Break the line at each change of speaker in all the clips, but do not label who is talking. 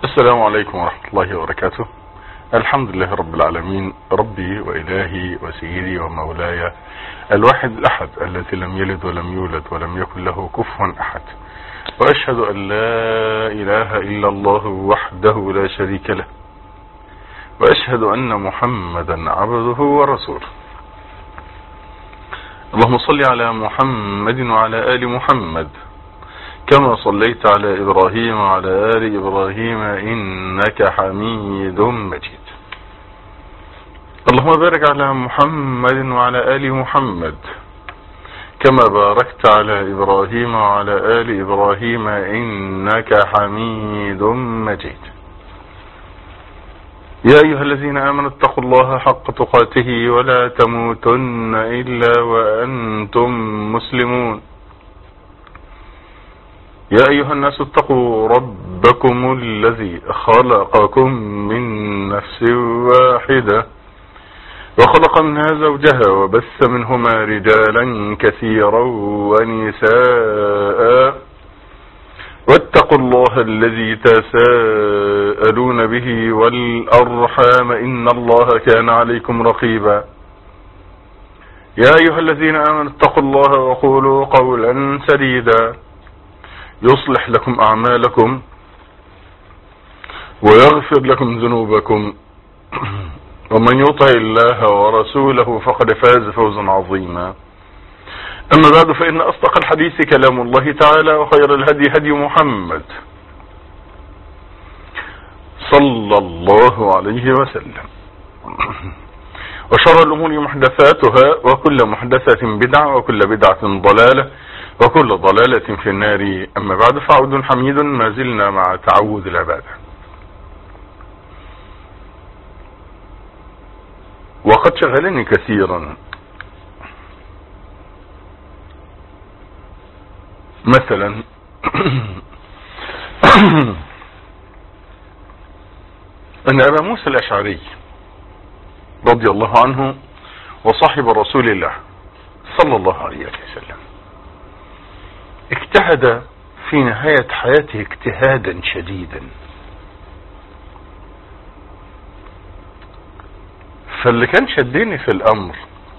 السلام عليكم ورحمة الله وبركاته الحمد لله رب العالمين ربي وإلهي وسيدي ومولاي الواحد الأحد الذي لم يلد ولم يولد ولم يكن له كفوا أحد وأشهد أن لا إله إلا الله وحده لا شريك له وأشهد أن محمدا عبده ورسوله اللهم صل على محمد وعلى آل محمد كما صليت على إبراهيم وعلى آل إبراهيم إنك حميد مجيد اللهم بارك على محمد وعلى آل محمد كما باركت على إبراهيم وعلى آل إبراهيم إنك حميد مجيد يا أيها الذين آمنوا اتقوا الله حق تقاته ولا تموتن إلا وأنتم مسلمون يا أيها الناس اتقوا ربكم الذي خلقكم من نفس واحدة وخلق منها زوجها وبث منهما رجالا كثيرا ونساء واتقوا الله الذي تساءلون به والأرحام إن الله كان عليكم رقيبا يا أيها الذين آمنوا اتقوا الله وقولوا قولا سديدا يصلح لكم أعمالكم ويغفر لكم ذنوبكم ومن يطع الله ورسوله فقد فاز فوزا عظيما أما بعد فإن أصدق الحديث كلام الله تعالى وخير الهدي هدي محمد صلى الله عليه وسلم وشر الأمور محدثاتها وكل محدثة بدعة وكل بدعة ضلالة وكل ضلالة في النار أما بعد فعود حميد ما زلنا مع تعود العبادة وقد شغلني كثيرا مثلا أن أبا موسى الأشعري رضي الله عنه وصاحب رسول الله صلى الله عليه وسلم اجتهد في نهاية حياته اجتهادا شديدا فاللي كان شدني في الامر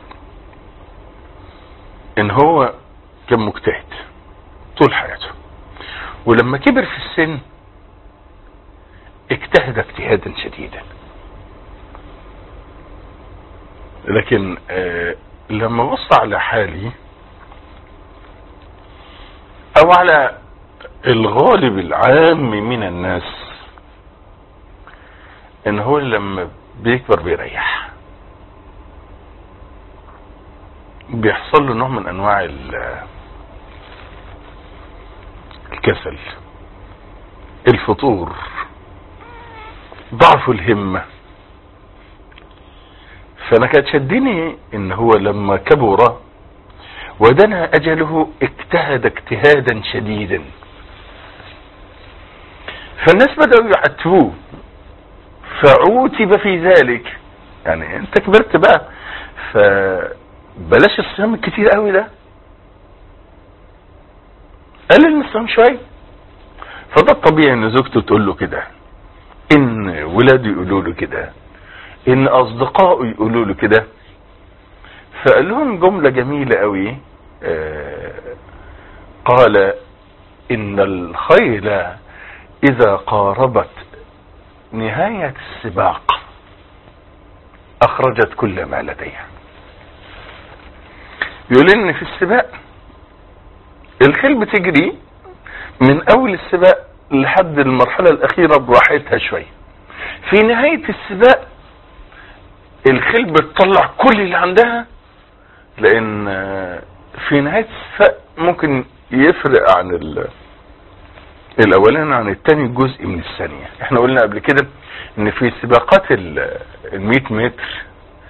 ان هو كان مجتهد طول حياته ولما كبر في السن اجتهد اجتهادا شديدا لكن آه لما بص على حالي او على الغالب العام من الناس ان هو لما بيكبر بيريح بيحصل له نوع من انواع الكسل الفطور ضعف الهمة فانا كانت شدني ان هو لما كبر ودنا اجله اجتهد اجتهادا شديدا فالناس بدأوا يعتبوه فعوتب في ذلك يعني انت كبرت بقى فبلاش الصيام الكتير قوي ده قلل من الصيام شويه فده الطبيعي ان زوجته تقول له كده ان ولاده يقولوا له كده ان اصدقائه يقولوا له كده فقال لهم جملة جميلة قوي آه قال ان الخيل اذا قاربت نهاية السباق اخرجت كل ما لديها يقول ان في السباق الخيل بتجري من اول السباق لحد المرحلة الاخيرة براحتها شوية في نهاية السباق الخيل بتطلع كل اللي عندها لان في نهاية السباق ممكن يفرق عن الاولاني عن التاني جزء من الثانية احنا قلنا قبل كده ان في سباقات المية متر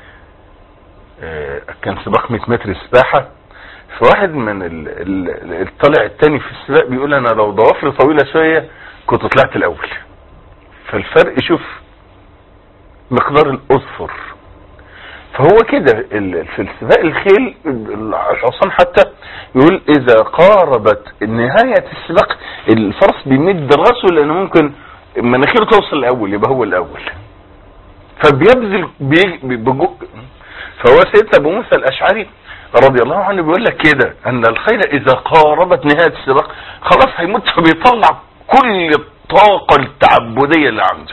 كان سباق 100 متر سباحة فواحد من الطلع التاني في السباق بيقول انا لو ضوافري طويلة شوية كنت طلعت الاول فالفرق شوف مقدار الاظفر فهو كده في السباق الخيل الحصان حتى يقول اذا قاربت نهاية السباق الفرس بيمد راسه لانه ممكن مناخيره توصل الاول يبقى هو الاول فبيبذل بي- بجو فهو سيدنا ابو موسى الاشعري رضي الله عنه بيقول لك كده ان الخيل اذا قاربت نهايه السباق خلاص هيموت فبيطلع كل الطاقه التعبديه اللي عنده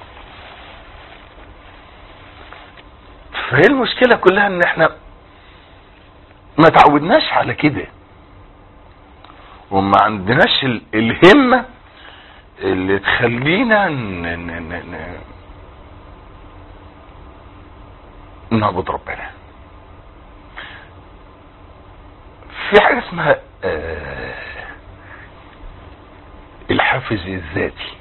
فهي المشكله كلها ان احنا ما تعودناش على كده وما عندناش ال- الهمه اللي تخلينا ن... ن... ن... ن... نعبد ربنا في حاجة اسمها آه، الحافز الذاتي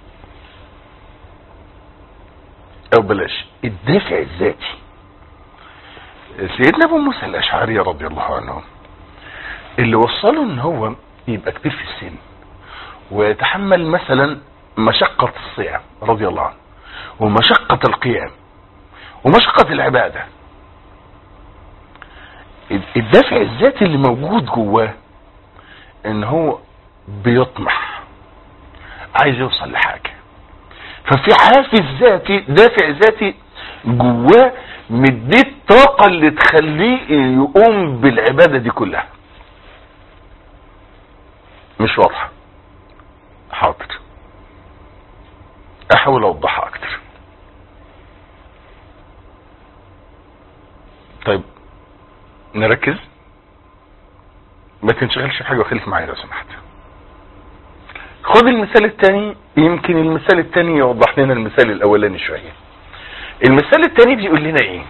او بلاش الدافع الذاتي سيدنا ابو موسى الاشعري رضي الله عنه اللي وصله ان هو يبقى كبير في السن ويتحمل مثلا مشقة الصيام رضي الله عنه ومشقة القيام ومشقة العبادة الدافع الذاتي اللي موجود جواه ان هو بيطمح عايز يوصل لحاجة ففي حافز ذاتي دافع ذاتي جواه مديه الطاقة اللي تخليه يقوم بالعبادة دي كلها مش واضحة حاضر احاول اوضحها اكتر طيب نركز ما تنشغلش في حاجه وخليك معايا لو سمحت خد المثال الثاني يمكن المثال الثاني يوضح لنا المثال الاولاني شويه المثال الثاني بيقول لنا ايه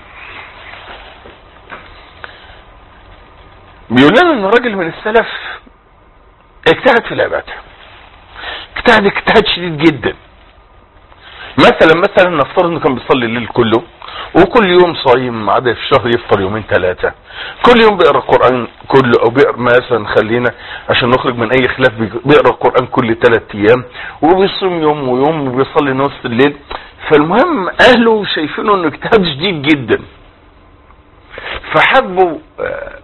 بيقول لنا ان راجل من السلف اجتهد في العباده اجتهد اجتهاد شديد جدا مثلا مثلا نفترض انه كان بيصلي الليل كله وكل يوم صايم ما عدا في الشهر يفطر يومين ثلاثة كل يوم بيقرا القرآن كله او بيقرا مثلا خلينا عشان نخرج من اي خلاف بيقرا القرآن كل ثلاث ايام وبيصوم يوم ويوم وبيصلي نص الليل فالمهم اهله شايفينه انه اجتهاد شديد جدا فحبوا آه،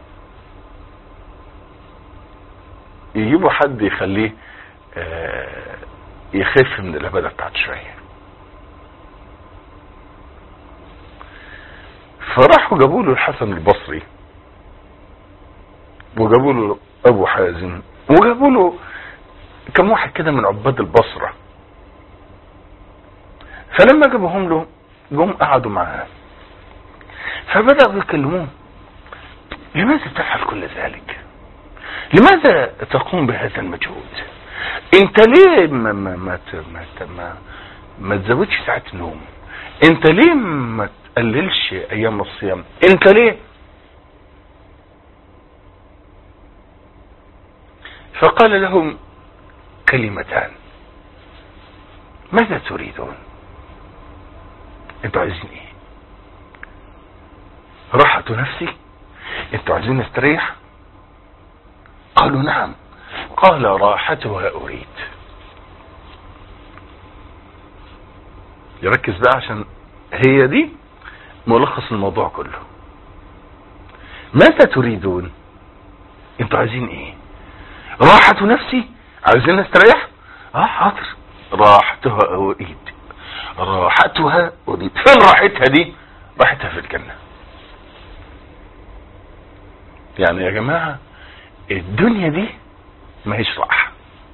يجيبوا حد يخليه آه، يخف من العبادة بتاعته شوية فراحوا جابوا له الحسن البصري وجابوا له ابو حازم وجابوا له كم واحد كده من عباد البصرة فلما جابوهم له جم قعدوا معاه فبدأوا يكلموه لماذا تفعل كل ذلك لماذا تقوم بهذا المجهود انت ليه ما ما ما ت- ما ت- ما, ما تزودش ساعات نوم انت ليه ما تقللش ايام الصيام انت ليه فقال لهم كلمتان ماذا تريدون انتوا عايزين ايه راحة نفسي انتوا عايزين نستريح قالوا نعم قال راحتها اريد يركز بقى عشان هي دي ملخص الموضوع كله ماذا تريدون انتوا عايزين ايه راحة نفسي عايزين نستريح اه حاضر راحتها اريد راحتها اريد فين راحتها دي راحتها في الجنة يعني يا جماعة الدنيا دي ما هيش راحة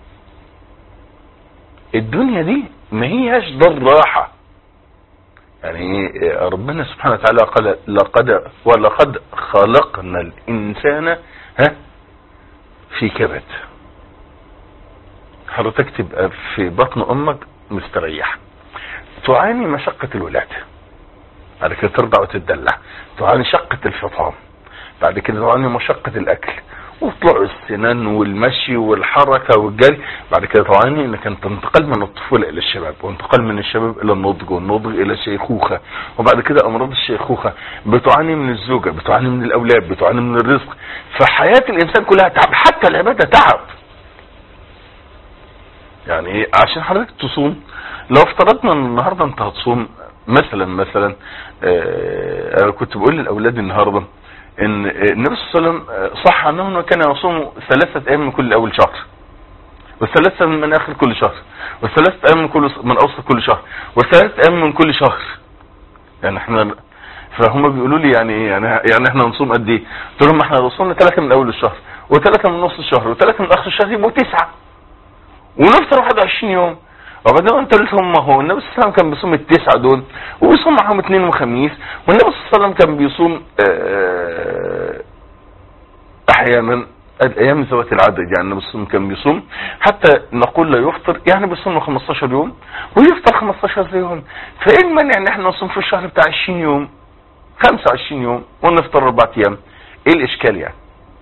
الدنيا دي ما هيش دار راحة يعني ربنا سبحانه وتعالى قال لقد ولقد خلقنا الانسان ها في كبد حضرتك تبقى في بطن امك مستريح تعاني مشقة الولادة بعد كده ترضع وتدلع تعاني شقة الفطام بعد كده تعاني مشقة الاكل وطلوع السنان والمشي والحركة والجري بعد كده تعاني انك انت تنتقل من الطفولة الى الشباب وانتقال من الشباب الى النضج والنضج الى الشيخوخة وبعد كده امراض الشيخوخة بتعاني من الزوجة بتعاني من الاولاد بتعاني من الرزق فحياة الانسان كلها تعب حتى العبادة تعب يعني ايه عشان حضرتك تصوم لو افترضنا ان النهارده انت هتصوم مثلا مثلا آه انا كنت بقول للاولاد النهارده ان النبي صلى الله عليه وسلم صح انه كان يصوم ثلاثة ايام من كل اول شهر وثلاثة من اخر كل شهر وثلاثة ايام من كل من اوسط كل شهر وثلاثة ايام من كل شهر يعني احنا فهم بيقولوا لي يعني ايه يعني يعني احنا نصوم قد ايه قلت لهم احنا صومنا ثلاثة من اول الشهر وثلاثة من نص الشهر وثلاثة من اخر الشهر يبقوا تسعة ونفطر 21 يوم وبعدين انت قلت لهم ما هو النبي صلى الله عليه وسلم كان بيصوم التسعة دول وبيصوم معاهم اثنين وخميس والنبي صلى الله عليه وسلم كان بيصوم آه، احيانا الايام ذوات العدد يعني النبي صلى الله عليه وسلم كان بيصوم حتى نقول لا يفطر يعني بيصوم له 15 يوم ويفطر 15 يوم فايه المانع ان احنا نصوم في الشهر بتاع 20 يوم 25 يوم ونفطر اربع ايام ايه الاشكال يعني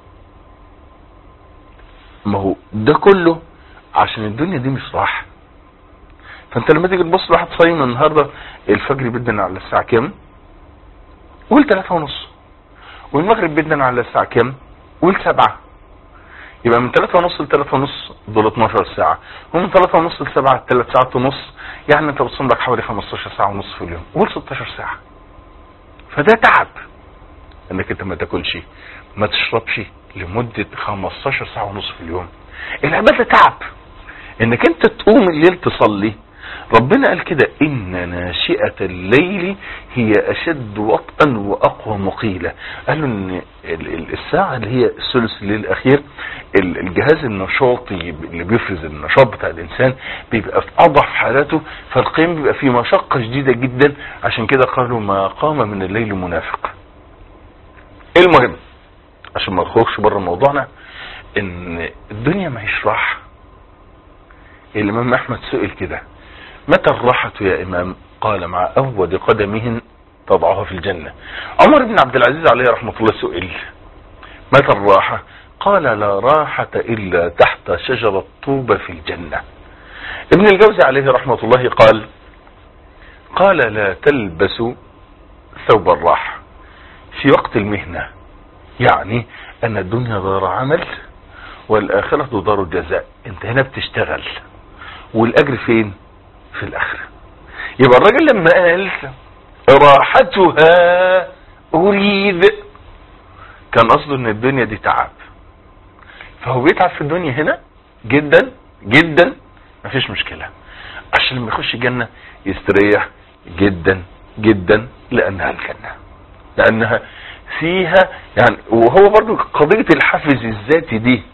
ما هو ده كله عشان الدنيا دي مش راحه فانت لما تيجي تبص لواحد صايم النهارده الفجر بدنا على الساعه كام قول 3 ونص والمغرب بدنا على الساعه كام قول 7 يبقى من 3 ونص ل 3 ونص دول 12 ساعه ومن 3 ونص ل 7 3 ساعات ونص يعني انت بتصوم لك حوالي 15 ساعه ونص في اليوم قول 16 ساعه فده تعب انك انت ما تاكلش ما تشربش لمده 15 ساعه ونص في اليوم العباده تعب انك انت تقوم الليل تصلي ربنا قال كده ان ناشئة الليل هي اشد وطئا واقوى مقيلة قالوا ان ال- ال- الساعة اللي هي ثلث الليل الاخير ال- الجهاز النشاطي اللي بيفرز النشاط بتاع الانسان بيبقى في اضعف حالاته فالقيام بيبقى فيه مشقة شديدة جدا عشان كده قالوا ما قام من الليل منافق المهم عشان ما نخرجش بره موضوعنا ان الدنيا ما هيش راحة الامام احمد سئل كده متى الراحة يا إمام قال مع أول قدمهن تضعها في الجنة عمر بن عبد العزيز عليه رحمة الله سئل متى الراحة قال لا راحة إلا تحت شجرة طوبة في الجنة ابن الجوزي عليه رحمة الله قال قال لا تلبسوا ثوب الراحة في وقت المهنة يعني أن الدنيا دار عمل والآخرة دار جزاء انت هنا بتشتغل والأجر فين في الآخرة يبقى الراجل لما قال راحتها أريد كان قصده ان الدنيا دي تعب فهو بيتعب في الدنيا هنا جدا جدا مفيش مشكلة عشان لما يخش الجنة يستريح جدا جدا لأنها الجنة لأنها فيها يعني وهو برضو قضية الحافز الذاتي دي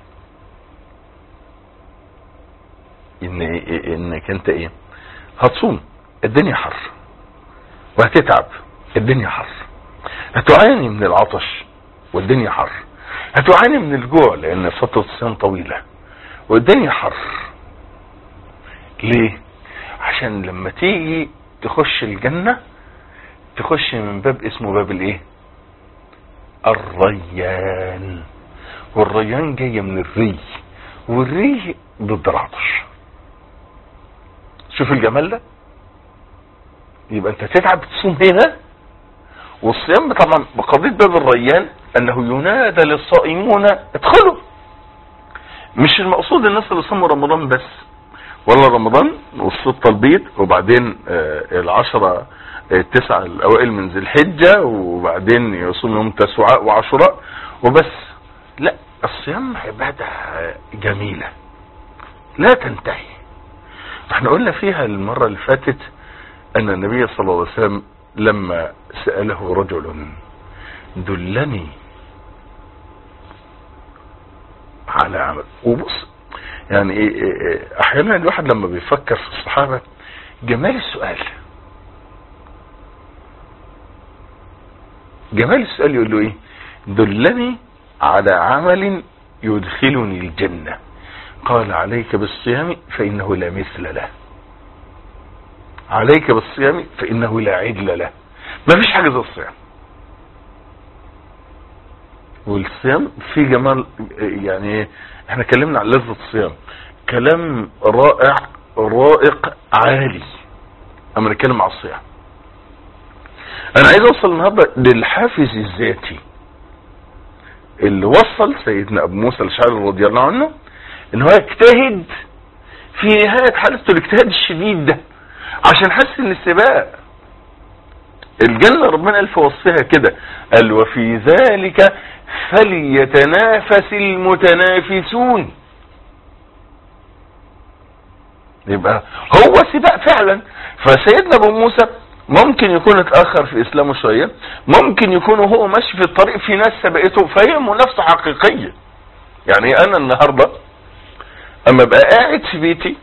ان انك انت ايه هتصوم الدنيا حر وهتتعب الدنيا حر هتعاني من العطش والدنيا حر هتعاني من الجوع لان فترة الصيام طويلة والدنيا حر ليه عشان لما تيجي تخش الجنة تخش من باب اسمه باب الايه الريان والريان جاية من الري والري ضد العطش شوف الجمال ده يبقى انت تتعب تصوم هنا والصيام طبعا بقضية باب الريان انه ينادى للصائمون ادخلوا مش المقصود الناس اللي صاموا رمضان بس ولا رمضان والسته البيض وبعدين آه العشرة التسعة الاوائل من ذي الحجة وبعدين يصوم يوم تسوعاء وعاشوراء وبس لا الصيام عبادة جميلة لا تنتهي احنا قلنا فيها المرة اللي فاتت ان النبي صلى الله عليه وسلم لما سأله رجل دلني على عمل وبص يعني ايه ايه احيانا الواحد لما بيفكر في الصحابة جمال السؤال جمال السؤال يقول له ايه دلني على عمل يدخلني الجنة قال عليك بالصيام فإنه لا مثل له عليك بالصيام فإنه لا عدل له ما فيش حاجة زي الصيام والصيام في جمال يعني احنا اتكلمنا عن لذة الصيام كلام رائع رائق عالي اما نتكلم على الصيام انا عايز اوصل النهارده للحافز الذاتي اللي وصل سيدنا ابو موسى الاشعري رضي الله عنه ان هو يجتهد في نهاية حالته الاجتهاد الشديد ده عشان حس ان السباق الجنة ربنا قال في وصفها كده قال وفي ذلك فليتنافس المتنافسون يبقى هو سباق فعلا فسيدنا ابو موسى ممكن يكون اتاخر في اسلامه شويه ممكن يكون هو ماشي في الطريق في ناس سبقته فهي منافسه حقيقيه يعني انا النهارده اما ابقى قاعد في بيتي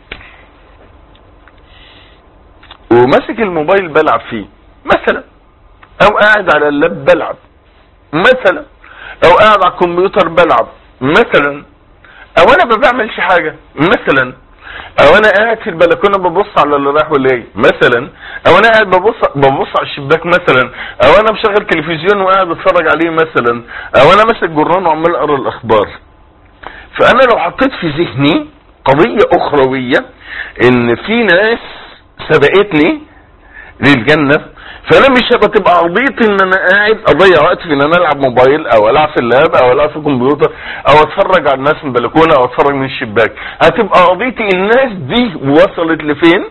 وماسك الموبايل بلعب فيه مثلا او قاعد على اللاب بلعب مثلا او قاعد على الكمبيوتر بلعب مثلا او انا ما بعملش حاجة مثلا او انا قاعد في البلكونه ببص على اللي رايح واللي جاي مثلا او انا قاعد ببص ببص على الشباك مثلا او انا مشغل تلفزيون وقاعد بتفرج عليه مثلا او انا ماسك جران وعمال اقرا الاخبار فانا لو حطيت في ذهني قضية اخروية ان في ناس سبقتني للجنة فانا مش هبقى تبقى قضيتي ان انا قاعد اضيع وقت في ان انا العب موبايل او العب في اللاب او العب في الكمبيوتر او اتفرج على الناس من البلكونه او اتفرج من الشباك هتبقى قضيتي الناس دي وصلت لفين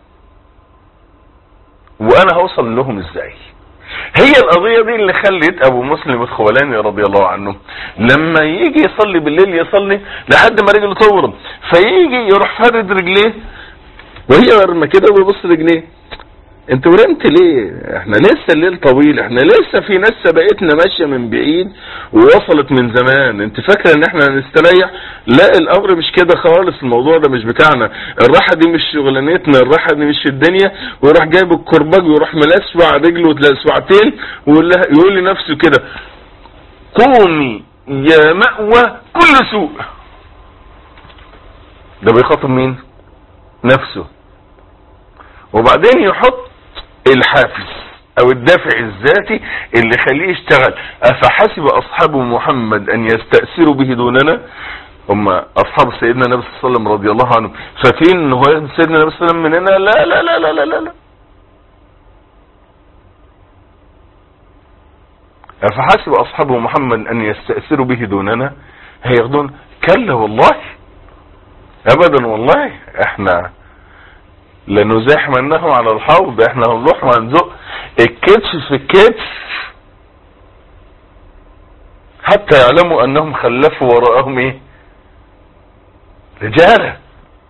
وانا هوصل لهم ازاي هي القضية دي اللي خلت ابو مسلم الخولاني رضي الله عنه لما يجي يصلي بالليل يصلي لحد ما رجله تورم فيجي يروح فرد رجليه وهي مرمى كده ويبص رجليه انت ورمت ليه احنا لسه الليل طويل احنا لسه في ناس سبقتنا ماشيه من بعيد ووصلت من زمان انت فاكره ان احنا هنستريح لا الامر مش كده خالص الموضوع ده مش بتاعنا الراحه دي مش شغلانتنا الراحه دي مش في الدنيا ويروح جايب الكرباج ويروح ملسوع رجله لسوعتين ويقول لنفسه كده قومي يا مأوى كل سوء ده بيخاطب مين نفسه وبعدين يحط الحافز او الدافع الذاتي اللي يخليه يشتغل افحسب اصحاب محمد ان يستأثروا به دوننا هم اصحاب سيدنا النبي صلى الله عليه وسلم رضي الله عنه فاكرين ان هو ياخد سيدنا النبي صلى الله عليه وسلم مننا لا لا لا لا لا لا, لا. افحسب اصحاب محمد ان يستأثروا به دوننا هياخدون كلا والله ابدا والله احنا لنزاحمنهم على الحوض احنا هنروح وهنزق الكتف في الكتف حتى يعلموا انهم خلفوا وراءهم ايه رجالة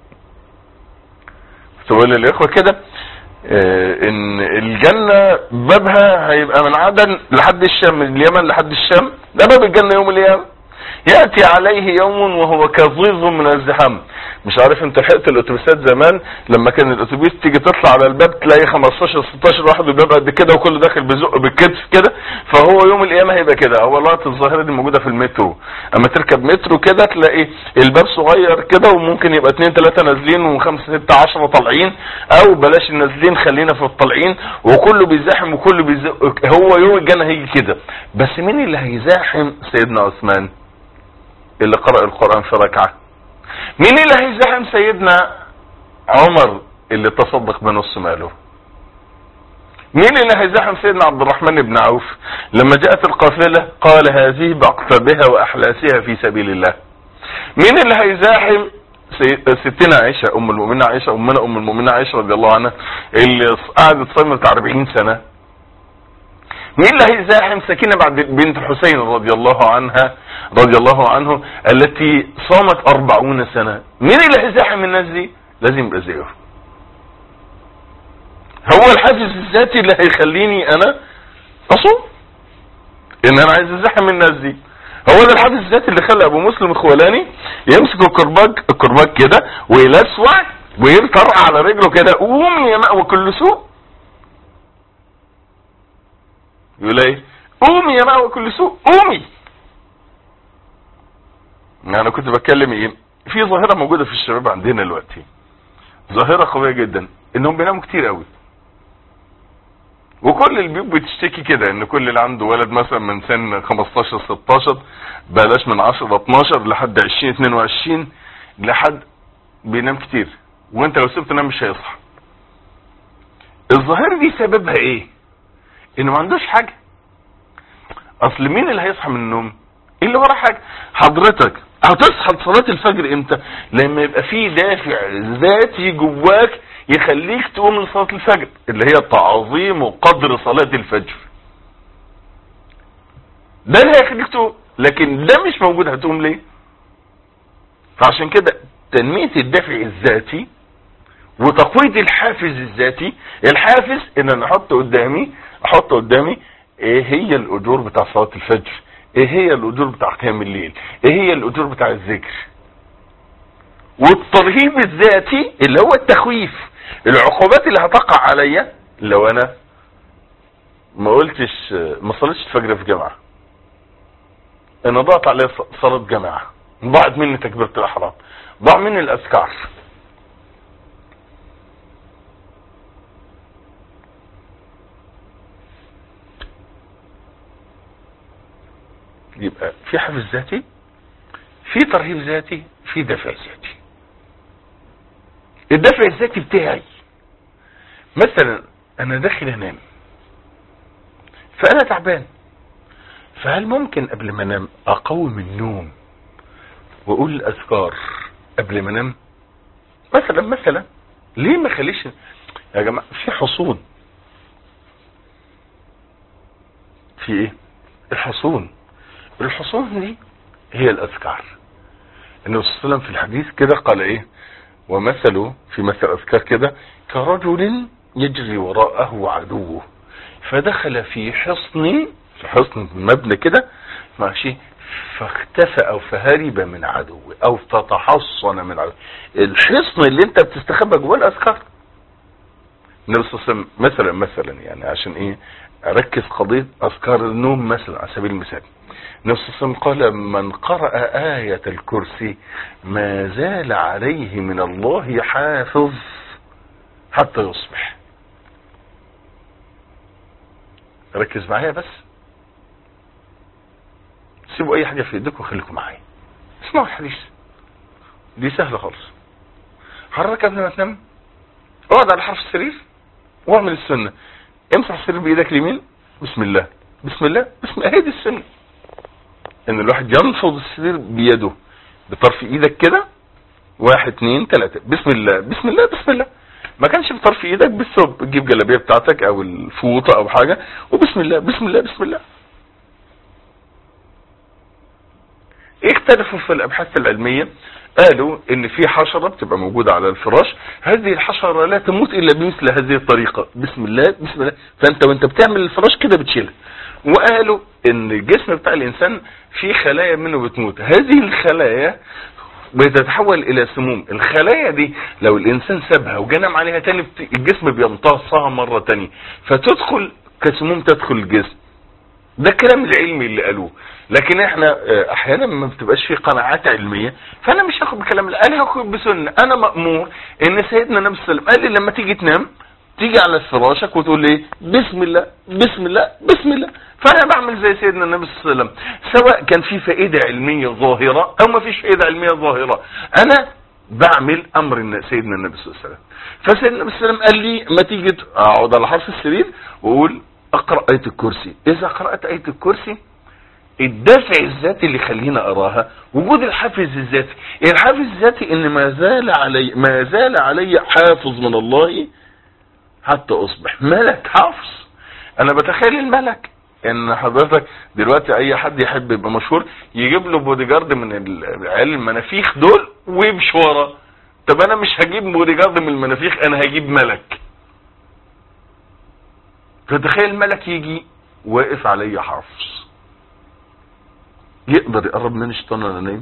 تقول للاخوة كده اه ان الجنة بابها هيبقى من عدن لحد الشام من اليمن لحد الشام ده باب الجنة يوم القيامة يأتي عليه يوم وهو كظيظ من الزحام مش عارف انت لحقت الاتوبيسات زمان لما كان الاتوبيس تيجي تطلع على الباب تلاقي 15 16 واحد والباب قد كده وكله داخل بزق بالكتف كده فهو يوم القيامه هيبقى كده هو الوقت الظاهره دي موجوده في المترو اما تركب مترو كده تلاقي الباب صغير كده وممكن يبقى اثنين ثلاثه نازلين وخمسه سته 10 طالعين او بلاش النازلين خلينا في الطالعين وكله بيزاحم وكله بيزق هو يوم الجنه هيجي كده بس مين اللي هيزاحم سيدنا عثمان اللي قرأ القرآن في ركعة مين اللي هيزاحم سيدنا عمر اللي تصدق بنص ماله مين اللي هيزاحم سيدنا عبد الرحمن بن عوف لما جاءت القافلة قال هذه بأقطبها وأحلاسها في سبيل الله مين اللي هيزاحم ستنا عائشة ام المؤمنين عائشة امنا ام المؤمنين عائشة رضي الله عنها اللي قعدت صايمة بتاع 40 سنة مين اللي هيزاحم سكينة بعد بنت حسين رضي الله عنها رضي الله عنه التي صامت أربعون سنة مين اللي هيزاحم الناس دي لازم يبقى زيهم هو الحافز الذاتي اللي هيخليني انا اصوم ان انا عايز ازاحم الناس دي هو ده الحافز الذاتي اللي خلى ابو مسلم الخولاني يمسك الكرباج الكرباج كده ويلسوع ويرفع على رجله كده قوم يا مأوى كل سوء يقول ايه قومي يا مأوى كل سوء قومي انا كنت بتكلم ايه في ظاهرة موجودة في الشباب عندنا دلوقتي ظاهرة قوية جدا انهم بيناموا كتير قوي وكل البيوت بتشتكي كده ان كل اللي عنده ولد مثلا من سن 15 16 بلاش من 10 12 لحد 20 22 لحد بينام كتير وانت لو سبته نام مش هيصحى الظاهرة دي سببها ايه انه ما عندوش حاجة اصل مين اللي هيصحى من النوم ايه اللي ورا حاجة حضرتك هتصحى لصلاة الفجر امتى لما يبقى في دافع ذاتي جواك يخليك تقوم لصلاة الفجر اللي هي تعظيم وقدر صلاة الفجر ده اللي هيخليك تقوم لكن ده مش موجود هتقوم ليه فعشان كده تنمية الدافع الذاتي وتقويض الحافز الذاتي الحافز ان انا احط قدامي احط قدامي ايه هي الاجور بتاع صلاة الفجر ايه هي الاجور بتاع قيام الليل ايه هي الاجور بتاع الذكر والترهيب الذاتي اللي هو التخويف العقوبات اللي هتقع عليا لو انا ما قلتش ما صليتش الفجر في جامعه انا ضاعت عليا صلاه جماعه ضاعت مني تكبيره الاحرام ضاع مني الاذكار يبقى في حفز ذاتي في ترهيب ذاتي في دفع ذاتي الدفع الذاتي بتاعي مثلا انا داخل انام فانا تعبان فهل ممكن قبل ما انام اقوم النوم واقول الاذكار قبل ما انام مثلا مثلا ليه ما خليش يا جماعه في حصون في ايه الحصون الحصون دي هي الاذكار النبي صلى الله عليه وسلم في الحديث كده قال ايه ومثله في مثل اذكار كده كرجل يجري وراءه عدوه فدخل في حصن في حصن مبنى كده ماشي فاختفى او فهرب من عدوه او تتحصن من عدوه الحصن اللي انت بتستخبى جواه الاذكار النبي صلى الله عليه وسلم مثلا مثلا يعني عشان ايه اركز قضيه اذكار النوم مثلا على سبيل المثال النبي صلى الله عليه وسلم قال من قرأ آية الكرسي ما زال عليه من الله حافظ حتى يصبح ركز معايا بس سيبوا اي حاجة في ايديكم وخليكم معايا اسمعوا الحديث دي سهلة خالص حرك قبل ما تنام اقعد على حرف السرير واعمل السنة امسح السرير بايدك اليمين بسم الله بسم الله بسم الله هي دي السنة ان الواحد ينفض السرير بيده بطرف ايدك كده واحد اتنين تلاتة بسم الله بسم الله بسم الله ما كانش بطرف ايدك بالثوب تجيب جلابيه بتاعتك او الفوطه او حاجه وبسم الله بسم الله بسم الله اختلفوا في الابحاث العلميه قالوا ان في حشرة بتبقى موجودة على الفراش هذه الحشرة لا تموت الا بمثل هذه الطريقة بسم الله بسم الله فانت وانت بتعمل الفراش كده بتشيلها وقالوا ان الجسم بتاع الانسان فيه خلايا منه بتموت هذه الخلايا بتتحول الى سموم الخلايا دي لو الانسان سابها وجنم عليها تاني الجسم بيمتصها مرة تانية فتدخل كسموم تدخل الجسم ده الكلام العلمي اللي قالوه لكن احنا احيانا ما بتبقاش في قناعات علمية فانا مش هاخد بكلام انا هاخد بسنة انا مأمور ان سيدنا النبي صلى الله عليه وسلم قال لي لما تيجي تنام تيجي على فراشك وتقول ايه بسم الله بسم الله بسم الله فانا بعمل زي سيدنا النبي صلى الله عليه وسلم سواء كان في فائدة علمية ظاهرة او ما فيش فائدة علمية ظاهرة انا بعمل امر سيدنا النبي صلى الله عليه وسلم فسيدنا النبي صلى الله عليه وسلم قال لي ما تيجي اقعد على حرف السرير واقول اقرأ آية الكرسي اذا قرأت آية الكرسي الدافع الذاتي اللي يخلينا اراها وجود الحافز الذاتي الحافز الذاتي ان ما زال علي ما زال علي حافظ من الله حتى اصبح ملك حافظ انا بتخيل الملك ان حضرتك دلوقتي اي حد يحب يبقى مشهور يجيب له بودي جارد من العيال المنافيخ دول ويمشي وراه طب انا مش هجيب بودي جارد من المنافيخ انا هجيب ملك فتخيل الملك يجي واقف عليا حافظ يقدر يقرب مني الشيطان وانا نايم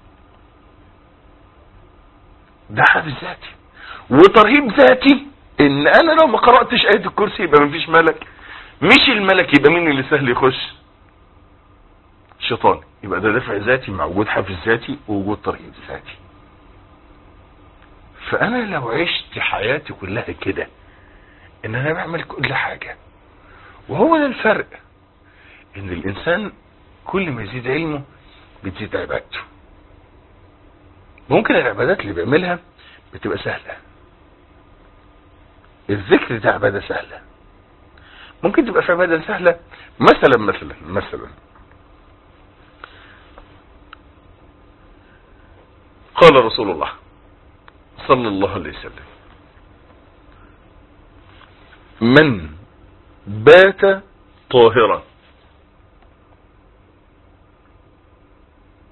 ده حافز ذاتي وترهيب ذاتي ان انا لو ما قرأتش آية الكرسي يبقى مفيش ملك مش الملك يبقى مين اللي سهل يخش الشيطان يبقى ده دافع ذاتي مع وجود حافز ذاتي ووجود ترهيب ذاتي فانا لو عشت حياتي كلها كده ان انا بعمل كل حاجة وهو ده الفرق ان الانسان كل ما يزيد علمه بتزيد عبادته ممكن العبادات اللي بيعملها بتبقى سهلة الذكر ده عبادة سهلة ممكن تبقى في عبادة سهلة مثلا مثلا مثلا قال رسول الله صلى الله عليه وسلم من بات طاهرا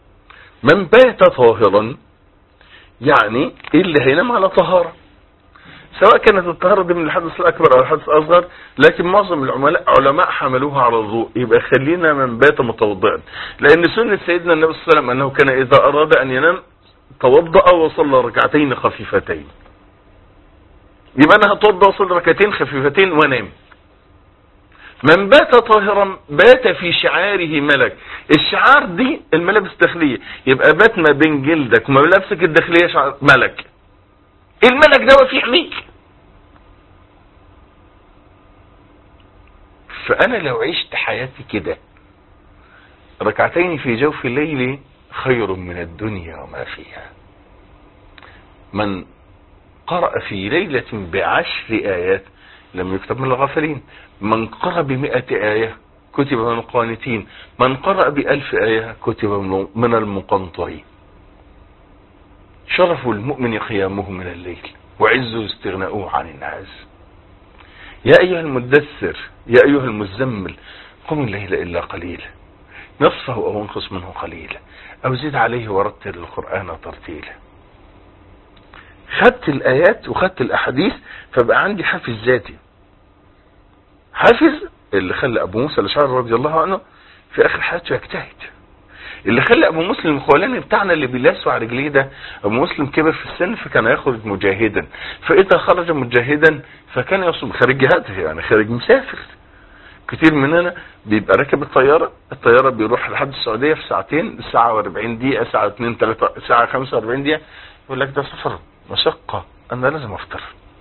من بات طاهرا يعني اللي هينام على طهارة سواء كانت الطهارة دي من الحدث الأكبر أو الحدث الأصغر لكن معظم العلماء علماء حملوها على الضوء يبقى خلينا من بات متوضئا لأن سنة سيدنا النبي صلى الله عليه وسلم أنه كان إذا أراد أن ينام توضأ وصلى ركعتين خفيفتين يبقى أنا هتوضأ وصلى ركعتين خفيفتين وانام من بات طاهرا بات في شعاره ملك الشعار دي الملابس الداخلية يبقى بات ما بين جلدك وملابسك الداخلية شعار ملك الملك ده واقف يحميك فانا لو عشت حياتي كده ركعتين في جوف الليل خير من الدنيا وما فيها من قرأ في ليلة بعشر آيات لم يكتب من الغافلين من قرأ بمئة آية كتب من القانتين من قرأ بألف آية كتب من المقنطرين شرف المؤمن قيامه من الليل وعزه استغناؤه عن الناس يا أيها المدثر يا أيها المزمل قم الليل إلا قليلا نصفه أو انقص منه قليلا أو زد عليه ورتل القرآن ترتيلا خدت الآيات وخدت الأحاديث فبقى عندي حافز ذاتي حافز اللي خلى أبو موسى الأشعري رضي الله عنه في آخر حياته يجتهد اللي خلى ابو مسلم الخولاني بتاعنا اللي بيلاسوا على رجليه ده ابو مسلم كبر في السن فكان يخرج مجاهدا فاذا خرج مجاهدا فكان يصوم خارج جهاده يعني خارج مسافر كتير مننا بيبقى راكب الطيارة الطيارة بيروح لحد السعودية في ساعتين ساعة و40 دقيقة ساعة 2 3 ساعة 45 دقيقة يقول لك ده سفر مشقة انا لازم افطر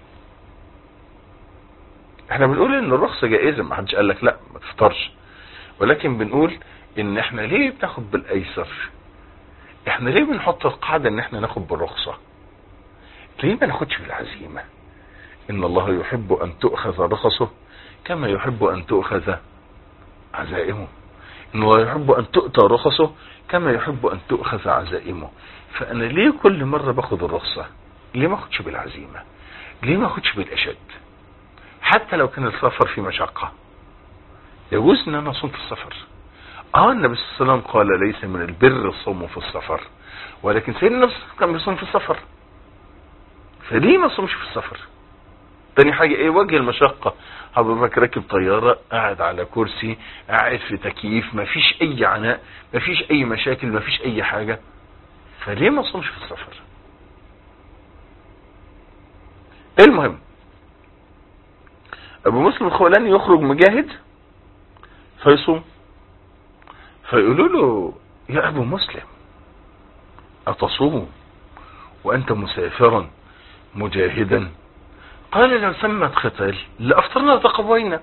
احنا بنقول ان الرخصة جائزة ما حدش قال لك لا ما تفطرش ولكن بنقول ان احنا ليه بناخد بالايسر احنا ليه بنحط القاعدة ان احنا ناخد بالرخصة ليه ما ناخدش بالعزيمة ان الله يحب ان تؤخذ رخصه كما يحب ان تؤخذ عزائمه ان الله يحب ان تؤتى رخصه كما يحب ان تؤخذ عزائمه فانا ليه كل مرة باخد الرخصة ليه ما اخدش بالعزيمة ليه ما اخدش بالاشد حتى لو كان السفر في مشقة يجوز ان انا اصوم في السفر اه النبي صلى الله عليه وسلم قال ليس من البر الصوم في السفر ولكن سيدنا النبي كان بيصوم في السفر فليه ما صومش في السفر تاني حاجة ايه وجه المشقة حضرتك راكب طيارة قاعد على كرسي قاعد في تكييف ما فيش اي عناء ما فيش اي مشاكل ما فيش اي حاجة فليه ما صومش في السفر المهم ابو مسلم الخولاني يخرج مجاهد فيصوم فيقولوا له يا ابو مسلم اتصوم وانت مسافرا مجاهدا قال لو سمت قتال لافطرنا وتقوينا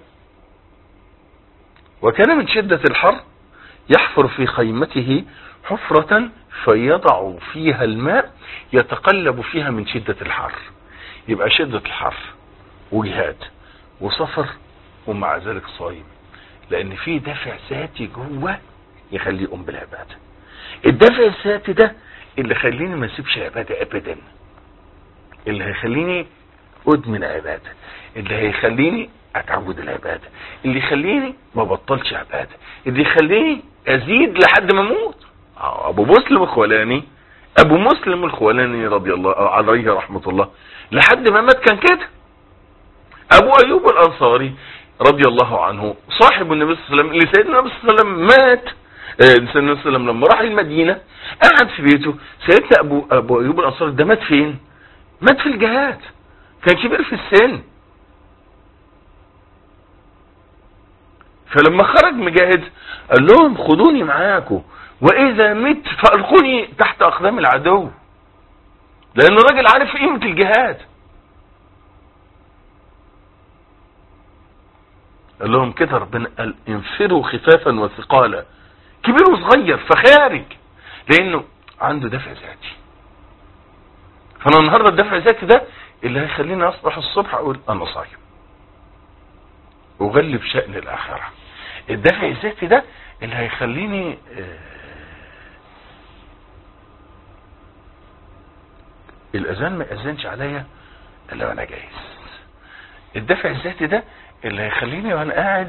وكان من شدة الحر يحفر في خيمته حفرة فيضع فيها الماء يتقلب فيها من شدة الحر يبقى شدة الحر وجهاد وسفر ومع ذلك صايم لان في دافع ذاتي جوه يخليه يقوم بالعبادة الدافع الذاتي ده اللي خليني ما اسيبش عبادة ابدا اللي هيخليني ادمن عبادة اللي هيخليني اتعود العبادة اللي يخليني ما بطلش عبادة اللي يخليني ازيد لحد ما اموت ابو مسلم الخولاني ابو مسلم الخولاني رضي الله عليه رحمة الله لحد ما مات كان كده ابو ايوب الانصاري رضي الله عنه صاحب النبي صلى الله عليه وسلم اللي سيدنا النبي صلى الله عليه وسلم مات سيدنا النبي صلى الله عليه وسلم لما راح المدينة قعد في بيته سيدنا ابو ابو ايوب الانصاري ده مات فين مات في الجهاد كان كبير في السن فلما خرج مجاهد قال لهم خدوني معاكم واذا مت فالقوني تحت اقدام العدو لان الراجل عارف قيمة الجهاد قال لهم كده ربنا قال انفروا خفافا وثقالا كبير وصغير فخارج لانه عنده دفع ذاتي فانا النهارده الدفع الذاتي ده اللي هيخليني اصبح الصبح اقول انا صايم اغلب شأن الاخرة الدفع الذاتي ده اللي هيخليني الاذان ما يأذنش عليا الا وانا جاهز الدفع الذاتي ده اللي هيخليني وانا قاعد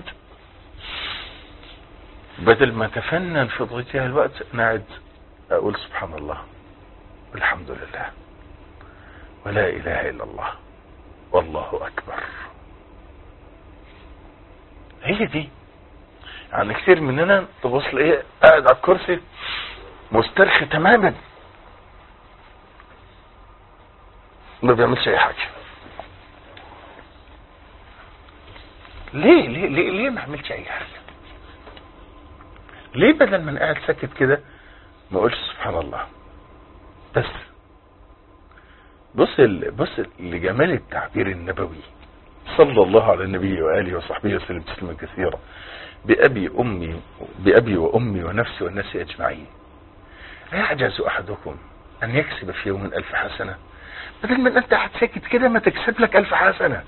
بدل ما اتفنن في ضيتها الوقت انا قاعد اقول سبحان الله والحمد لله ولا اله الا الله والله اكبر هي دي يعني كتير مننا تبص ايه قاعد على الكرسي مسترخي تماما ما بيعملش اي حاجه ليه ليه ليه, ليه ما عملش اي حاجه ليه بدل ما انا قاعد ساكت كده ما اقولش سبحان الله بس بص ال... بص لجمال التعبير النبوي صلى الله على النبي واله وصحبه وسلم تسليما كثيرا بأبي أمي بأبي وأمي ونفسي والناس أجمعين أيعجز أحدكم أن يكسب في يوم ألف حسنة بدل ما أنت قاعد ساكت كده ما تكسب لك ألف حسنة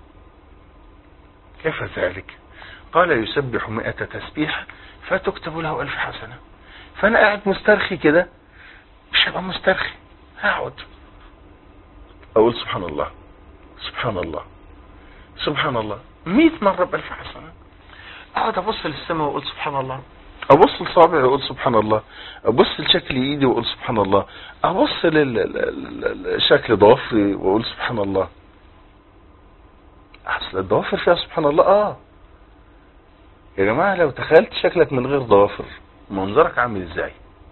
كيف ذلك قال يسبح مئة تسبيح فتكتب له ألف حسنة فأنا قاعد مسترخي كده مش هبقى مسترخي هقعد أقول سبحان الله سبحان الله سبحان الله مئة مرة بألف حسنة اقعد ابص للسماء واقول سبحان الله ابص لصابعي واقول سبحان الله ابص لشكل ايدي واقول سبحان الله ابص لشكل ضوافري واقول سبحان الله اصل الضوافر فيها سبحان الله اه يا جماعة لو تخيلت شكلك من غير ضوافر منظرك عامل ازاي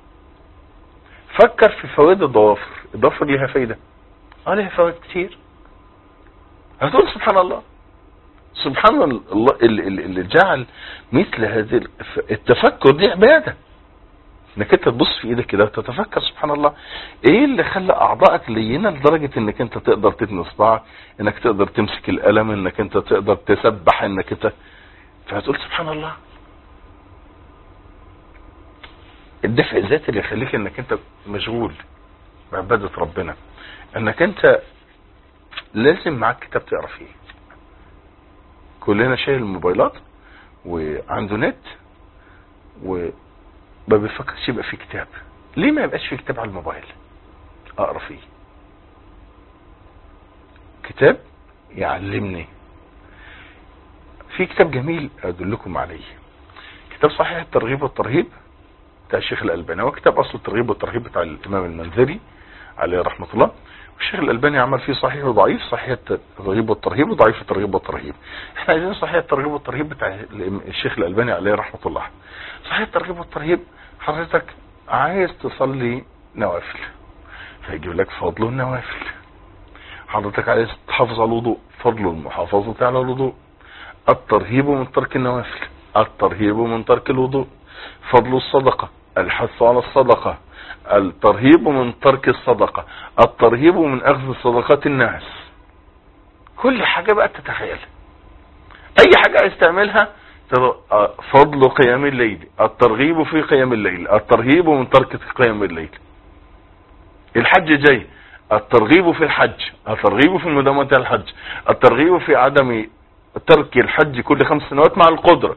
فكر في فوائد الضوافر الضوافر ليها فايدة اه ليها فوائد كتير هتقول سبحان الله سبحان الله اللي جعل مثل هذه التفكر دي عبادة انك انت تبص في ايدك كده وتتفكر سبحان الله ايه اللي خلى اعضائك لينه لدرجة انك انت تقدر تتني صباعك انك تقدر تمسك القلم انك انت تقدر تسبح انك انت فهتقول سبحان الله الدفع الذاتي اللي يخليك انك انت مشغول بعبادة ربنا انك انت لازم معاك كتاب تقرا فيه كلنا شايل الموبايلات وعنده نت وما بيفكرش يبقى في كتاب ليه ما يبقاش في كتاب على الموبايل اقرا فيه كتاب يعلمني في كتاب جميل ادلكم عليه كتاب صحيح الترغيب والترهيب بتاع الشيخ الالباني هو كتاب اصل الترغيب والترهيب بتاع الامام المنذري عليه رحمه الله والشيخ الألباني عمل فيه صحيح وضعيف صحيح الترغيب والترهيب وضعيف الترغيب والترهيب احنا عايزين صحيح الترغيب والترهيب بتاع الشيخ الألباني عليه رحمة الله صحيح الترغيب والترهيب حضرتك عايز تصلي نوافل فيجيب لك فضل النوافل حضرتك عايز تحافظ على الوضوء فضل المحافظة على الوضوء الترهيب من ترك النوافل الترهيب من ترك الوضوء فضل الصدقة الحث على الصدقة الترهيب من ترك الصدقة الترهيب من اخذ صدقات الناس كل حاجة بقى تتخيلها اي حاجة عايز تعملها فضل قيام الليل الترغيب في قيام الليل الترهيب من ترك قيام الليل الحج جاي الترغيب في الحج الترغيب في المداومة على الحج الترغيب في عدم ترك الحج كل خمس سنوات مع القدرة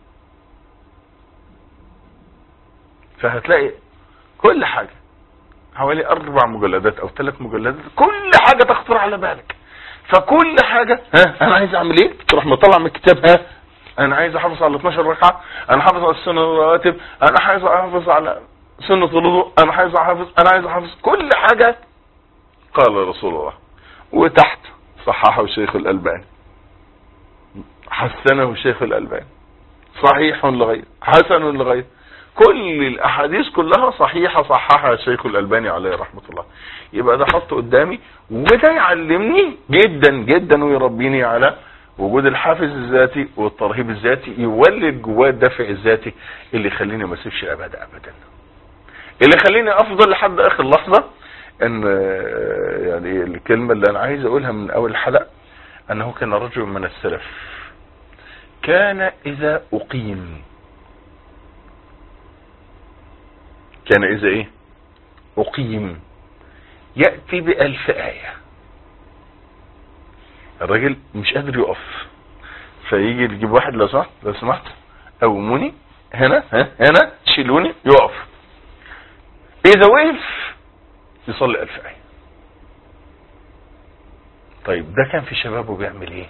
فهتلاقي كل حاجة حوالي اربع مجلدات او ثلاث مجلدات كل حاجة تخطر على بالك فكل حاجة ها انا عايز اعمل ايه تروح مطلع من الكتاب ها انا عايز احافظ على 12 ركعة انا حافظ على السنة الرواتب انا عايز احافظ على سنة الوضوء انا عايز احافظ انا عايز احافظ كل حاجة قال رسول الله وتحت صححه الشيخ الالباني حسنه الشيخ الالباني صحيح لغير حسن لغير كل الاحاديث كلها صحيحة صححها الشيخ الالباني عليه رحمة الله يبقى ده حطه قدامي وده يعلمني جدا جدا ويربيني على وجود الحافز الذاتي والترهيب الذاتي يولد جواه الدافع الذاتي اللي يخليني ما اسيبش العباده ابدا اللي يخليني افضل لحد اخر لحظه ان يعني الكلمه اللي انا عايز اقولها من اول الحلقه انه كان رجل من السلف كان اذا اقيم كان اذا ايه اقيم يأتي بألف آية الراجل مش قادر يقف فيجي يجيب واحد لو سمحت لو سمحت قوموني هنا ها هنا شيلوني يقف اذا وقف يصلي ألف آية طيب ده كان في شبابه بيعمل ايه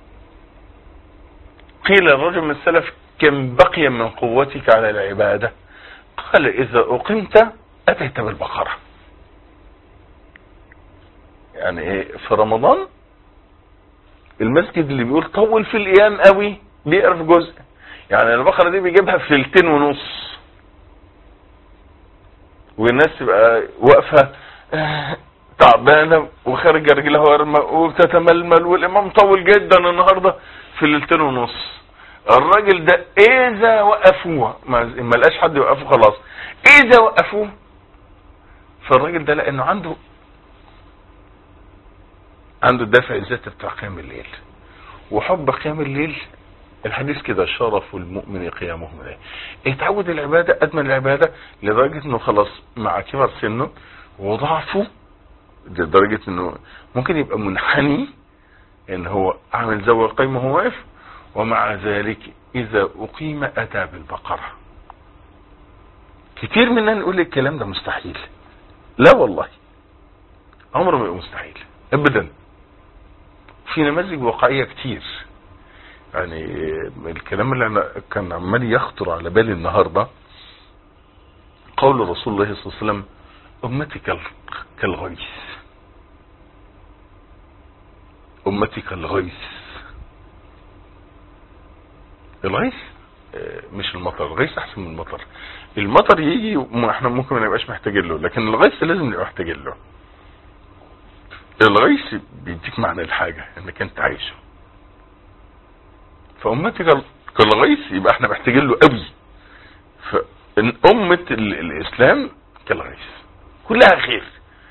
قيل الرجل من السلف كم بقي من قوتك على العبادة قال اذا اقمت اتيت بالبقرة يعني ايه في رمضان المسجد اللي بيقول طول في القيام قوي بيقرا في جزء يعني البقرة دي بيجيبها في ليلتين ونص والناس تبقى واقفة آه، تعبانة وخارجة رجلها ورمى وبتتململ والإمام طول جدا النهاردة في ليلتين ونص الراجل ده إذا وقفوه ما ما لقاش حد يوقفه خلاص إذا وقفوه فالراجل ده لأنه عنده عنده الدافع الذاتي بتاع قيام الليل وحب قيام الليل الحديث كده شرف المؤمن قيامه الليل اتعود العبادة أدمن العبادة لدرجة انه خلاص مع كبر سنه وضعفه لدرجة انه ممكن يبقى منحني ان هو عامل زاوية قيمة وهو واقف ومع ذلك اذا اقيم اتى بالبقرة كتير مننا نقول الكلام ده مستحيل لا والله عمره ما يبقى مستحيل ابدا في نماذج واقعية كتير يعني الكلام اللي انا كان عمال يخطر على بالي النهاردة قول رسول الله صلى الله عليه وسلم امتي كال- كالغيث امتي كالغيث الغيث آه، مش المطر الغيث احسن من المطر المطر يجي وما احنا ممكن ما نبقاش محتاجين له لكن الغيث لازم نبقى محتاجين له الغيث بيديك معنى الحاجة انك انت عايشه فأمتي كال- كالغيث يبقى احنا محتاجين له قوي فإن أمة ال- الإسلام كالغيث كلها خير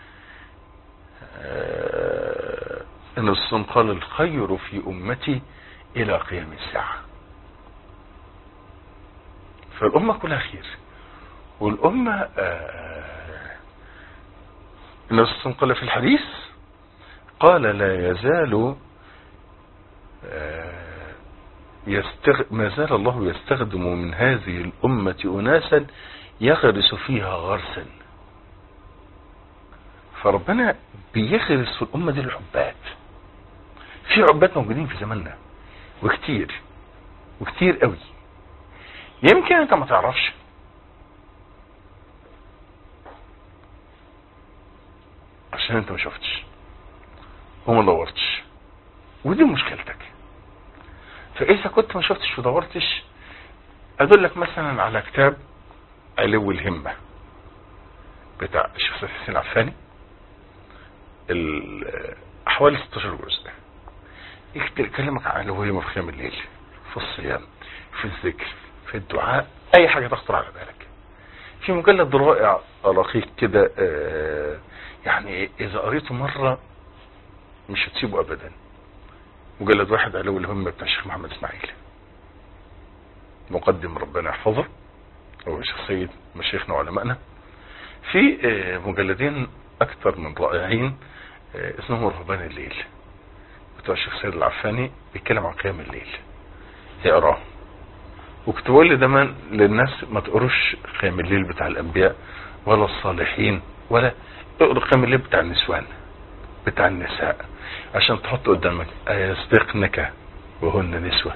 آه، إن الصم قال الخير في أمتي إلى قيام الساعة فالأمة كلها خير والأمة آه، النبي صلى الله عليه وسلم قال في الحديث قال لا يزال آه، يستغ... ما زال الله يستخدم من هذه الأمة أناسا يغرس فيها غرسا فربنا بيغرس في الأمة دي العباد في عباد موجودين في زماننا وكتير وكتير قوي يمكن انت ما تعرفش عشان انت ما شفتش وما دورتش ودي مشكلتك فاذا كنت ما شفتش ودورتش ادلك مثلا على كتاب علو الهمة بتاع الشيخ سيد حسين عفاني ال- حوالي 16 جزء يكتب- يكلمك عن علو الهمة في قيام الليل في الصيام في الذكر في الدعاء اي حاجة تخطر على بالك في مجلد رائع رقيق كده آه، يعني اذا قريته مرة مش هتسيبه ابدا مجلد واحد علو الهمة بتاع الشيخ محمد اسماعيل مقدم ربنا يحفظه هو الشيخ سيد مشايخنا وعلمائنا في آه، مجلدين اكثر من رائعين آه، اسمهم رهبان الليل بتوع الشيخ سيد العفاني بيتكلم عن قيام الليل اقراه واكتبوا لي دايما للناس ما تقروش قيام الليل بتاع الانبياء ولا الصالحين ولا اقروا قيام الليل بتاع النسوان بتاع النساء عشان تحط قدامك ايصدقنك وهن نسوة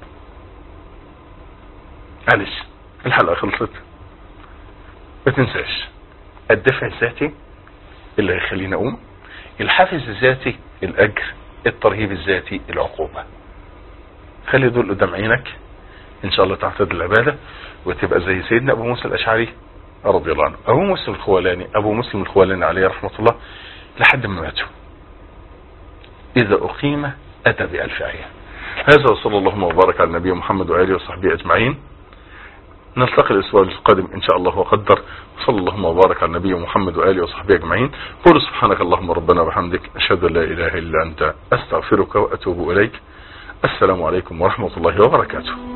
معلش الحلقة خلصت ما تنساش الدفع الذاتي اللي هيخليني اقوم الحافز الذاتي الاجر الترهيب الذاتي العقوبة خلي دول قدام عينك ان شاء الله تعتد العبادة وتبقى زي سيدنا ابو موسى الاشعري رضي الله عنه ابو مسلم الخولاني ابو مسلم الخولاني عليه رحمة الله لحد ما ماتوا اذا اقيم اتى بألف آية هذا وصلى اللهم وبارك على النبي محمد وآله وصحبه أجمعين نلتقي الأسبوع القادم إن شاء الله وقدر وصلى اللهم وبارك على النبي محمد وآله وصحبه أجمعين قول سبحانك اللهم ربنا وبحمدك أشهد أن لا إله إلا أنت أستغفرك وأتوب إليك السلام عليكم ورحمة الله وبركاته